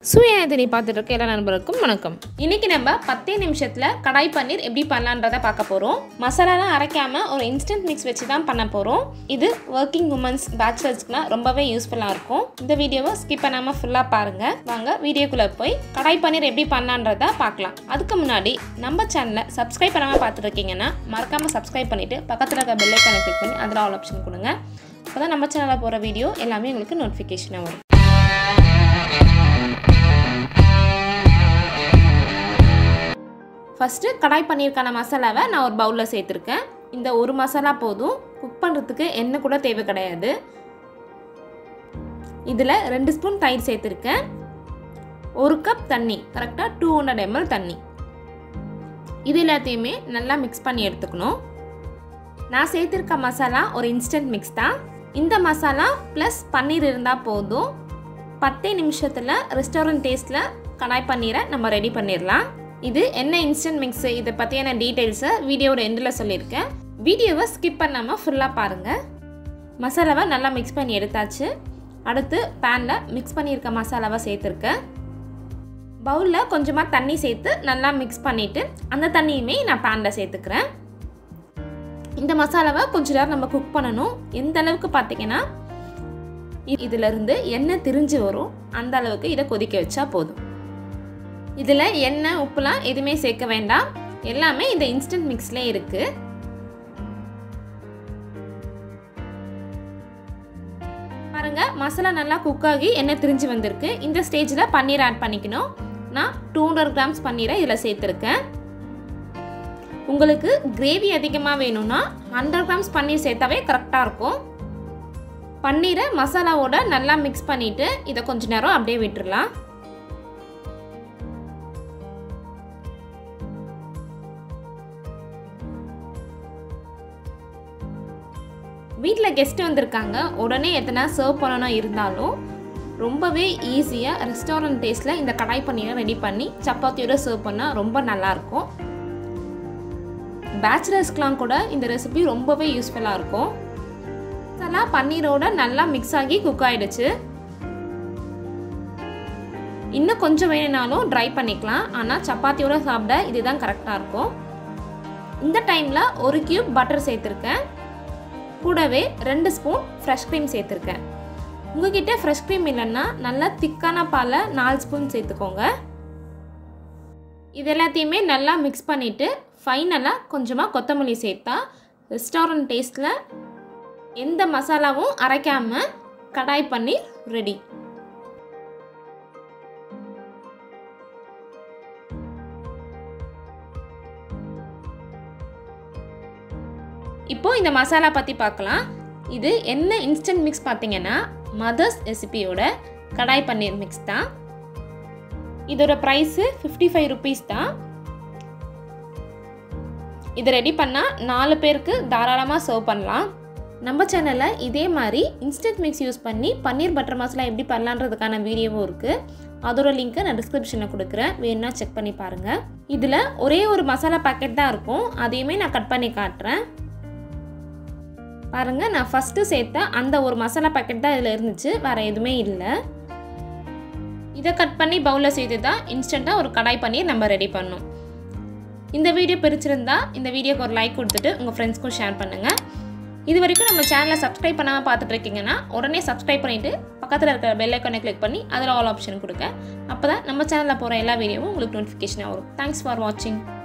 சுயநதினி பார்த்துட்டு இருக்க எல்லா நண்பருக்கும் வணக்கம் இன்னைக்கு நம்ம பத்தே நிமிஷத்தில் கடாய் பன்னீர் எப்படி பண்ணலான்றத பார்க்க போகிறோம் மசாலாலாம் அரைக்காம ஒரு இன்ஸ்டன்ட் மிக்ஸ் வச்சு தான் பண்ண போகிறோம் இது ஒர்க்கிங் உமன்ஸ் பேச்சுலர்ஸ்க்குலாம் ரொம்பவே யூஸ்ஃபுல்லாக இருக்கும் இந்த வீடியோவை ஸ்கிப் பண்ணாமல் ஃபுல்லாக பாருங்கள் வாங்க வீடியோக்குள்ளே போய் கடாய் பன்னீர் எப்படி பண்ணலான்றத பார்க்கலாம் அதுக்கு முன்னாடி நம்ம சேனலை சப்ஸ்கிரைப் பண்ணாமல் பார்த்துட்டு இருக்கீங்கன்னா மறக்காமல் சப்ஸ்கிரைப் பண்ணிவிட்டு பக்கத்தில் இருக்க பெல் ஐக்கானை கிளிக் பண்ணி அதில் ஆல் ஆப்ஷன் கொடுங்க அப்போ தான் நம்ம சேனலில் போகிற வீடியோ எல்லாமே உங்களுக்கு நோட்டிஃபிகேஷனாக வரும் ஃபஸ்ட்டு கடாய் பன்னீருக்கான மசாலாவை நான் ஒரு பவுலில் சேர்த்துருக்கேன் இந்த ஒரு மசாலா போதும் குக் பண்ணுறதுக்கு எண்ணெய் கூட தேவை கிடையாது இதில் ரெண்டு ஸ்பூன் தயிர் சேர்த்துருக்கேன் ஒரு கப் தண்ணி கரெக்டாக டூ ஹண்ட்ரட் எம்எல் தண்ணி இது எல்லாத்தையுமே நல்லா மிக்ஸ் பண்ணி எடுத்துக்கணும் நான் சேர்த்துருக்க மசாலா ஒரு இன்ஸ்டன்ட் மிக்ஸ் தான் இந்த மசாலா ப்ளஸ் பன்னீர் இருந்தால் போதும் பத்தே நிமிஷத்தில் ரெஸ்டாரண்ட் டேஸ்ட்டில் கடாய் பன்னீரை நம்ம ரெடி பண்ணிடலாம் இது என்ன இன்ஸ்டன்ட் மிக்ஸு இதை பற்றியான டீட்டெயில்ஸை வீடியோட எண்டில் சொல்லியிருக்கேன் வீடியோவை ஸ்கிப் பண்ணாமல் ஃபுல்லாக பாருங்கள் மசாலாவை நல்லா மிக்ஸ் பண்ணி எடுத்தாச்சு அடுத்து பேனில் மிக்ஸ் பண்ணியிருக்க மசாலாவை சேர்த்துருக்கேன் பவுலில் கொஞ்சமாக தண்ணி சேர்த்து நல்லா மிக்ஸ் பண்ணிவிட்டு அந்த தண்ணியுமே நான் பேனில் சேர்த்துக்கிறேன் இந்த மசாலாவை கொஞ்ச நேரம் நம்ம குக் பண்ணணும் எந்த அளவுக்கு பார்த்தீங்கன்னா இதிலிருந்து எண்ணெய் திரிஞ்சு வரும் அந்த அளவுக்கு இதை கொதிக்க வச்சா போதும் இதில் எண்ணெய் உப்புலாம் எதுவுமே சேர்க்க வேண்டாம் எல்லாமே இந்த இன்ஸ்டன்ட் மிக்ஸ்ல இருக்கு பாருங்க மசாலா நல்லா குக் ஆகி எண்ணெய் திரிஞ்சு வந்திருக்கு இந்த ஸ்டேஜில் பன்னீர் ஆட் பண்ணிக்கணும் நான் டூ ஹண்ட்ரட் கிராம்ஸ் பன்னீரை இதில் சேர்த்துருக்கேன் உங்களுக்கு கிரேவி அதிகமாக வேணும்னா ஹண்ட்ரட் கிராம்ஸ் பன்னீர் சேர்த்தாவே கரெக்டாக இருக்கும் பன்னீரை மசாலாவோட நல்லா மிக்ஸ் பண்ணிவிட்டு இதை கொஞ்ச நேரம் அப்படியே விட்டுடலாம் வீட்டில் கெஸ்ட்டு வந்திருக்காங்க உடனே எத்தனை சர்வ் பண்ணணும் இருந்தாலும் ரொம்பவே ஈஸியாக ரெஸ்டாரண்ட் டேஸ்ட்டில் இந்த கடாய் பன்னீரை ரெடி பண்ணி சப்பாத்தியோட சர்வ் பண்ணால் ரொம்ப நல்லாயிருக்கும் பேச்சுலர்ஸ்க்கெலாம் கூட இந்த ரெசிபி ரொம்பவே யூஸ்ஃபுல்லாக இருக்கும் மசாலா பன்னீரோட நல்லா மிக்ஸ் ஆகி குக் ஆகிடுச்சு இன்னும் கொஞ்சம் வேணுனாலும் ட்ரை பண்ணிக்கலாம் ஆனால் சப்பாத்தியோட சாப்பிட இதுதான் கரெக்டாக இருக்கும் இந்த டைமில் ஒரு கியூப் பட்டர் சேர்த்துருக்கேன் கூடவே ரெண்டு ஸ்பூன் ஃப்ரெஷ் க்ரீம் சேர்த்துருக்கேன் உங்ககிட்ட ஃப்ரெஷ் க்ரீம் இல்லைன்னா நல்லா திக்கான பாலை நாலு ஸ்பூன் சேர்த்துக்கோங்க இது எல்லாத்தையுமே நல்லா மிக்ஸ் பண்ணிவிட்டு ஃபைனலாக கொஞ்சமாக கொத்தமல்லி சேர்த்தா ரெஸ்டாரண்ட் டேஸ்ட்டில் எந்த மசாலாவும் அரைக்காமல் கடாய் பன்னீர் ரெடி இப்போ இந்த மசாலா பற்றி பார்க்கலாம் இது என்ன இன்ஸ்டன்ட் மிக்ஸ் பார்த்தீங்கன்னா மதர்ஸ் ரெசிபியோட கடாய் பன்னீர் மிக்ஸ் தான் இதோட ப்ரைஸு ஃபிஃப்டி ஃபைவ் ருபீஸ் தான் இதை ரெடி பண்ணால் நாலு பேருக்கு தாராளமாக சர்வ் பண்ணலாம் நம்ம சேனலில் இதே மாதிரி இன்ஸ்டன்ட் மிக்ஸ் யூஸ் பண்ணி பன்னீர் பட்டர் மசாலா எப்படி பண்ணலான்றதுக்கான வீடியோவும் இருக்குது அதோட லிங்க்கை நான் டிஸ்கிரிப்ஷனில் கொடுக்குறேன் வேணும்னா செக் பண்ணி பாருங்கள் இதில் ஒரே ஒரு மசாலா பேக்கெட் தான் இருக்கும் அதையுமே நான் கட் பண்ணி காட்டுறேன் பாருங்கள் நான் ஃபஸ்ட்டு சேர்த்த அந்த ஒரு மசாலா பேக்கெட் தான் இதில் இருந்துச்சு வேறு எதுவுமே இல்லை இதை கட் பண்ணி பவுலில் செய்து தான் இன்ஸ்டண்ட்டாக ஒரு கடாய் பன்னீர் நம்ம ரெடி பண்ணோம் இந்த வீடியோ பிரிச்சிருந்தா இந்த வீடியோக்கு ஒரு லைக் கொடுத்துட்டு உங்கள் ஃப்ரெண்ட்ஸ்க்கும் ஷேர் பண்ணுங்கள் இது வரைக்கும் நம்ம சேனலை சப்ஸ்கிரைப் பண்ணாமல் பார்த்துட்டு இருக்கீங்கன்னா உடனே சப்ஸ்கிரைப் பண்ணிவிட்டு பக்கத்தில் இருக்கிற பெல் ஐக்கானை கிளிக் பண்ணி அதில் ஆல் ஆப்ஷன் கொடுங்க அப்போ தான் நம்ம சேனலில் போகிற எல்லா வீடியோவும் உங்களுக்கு நோட்டிஃபிகேஷனாக வரும் தேங்க்ஸ் ஃபார் வாட்சிங்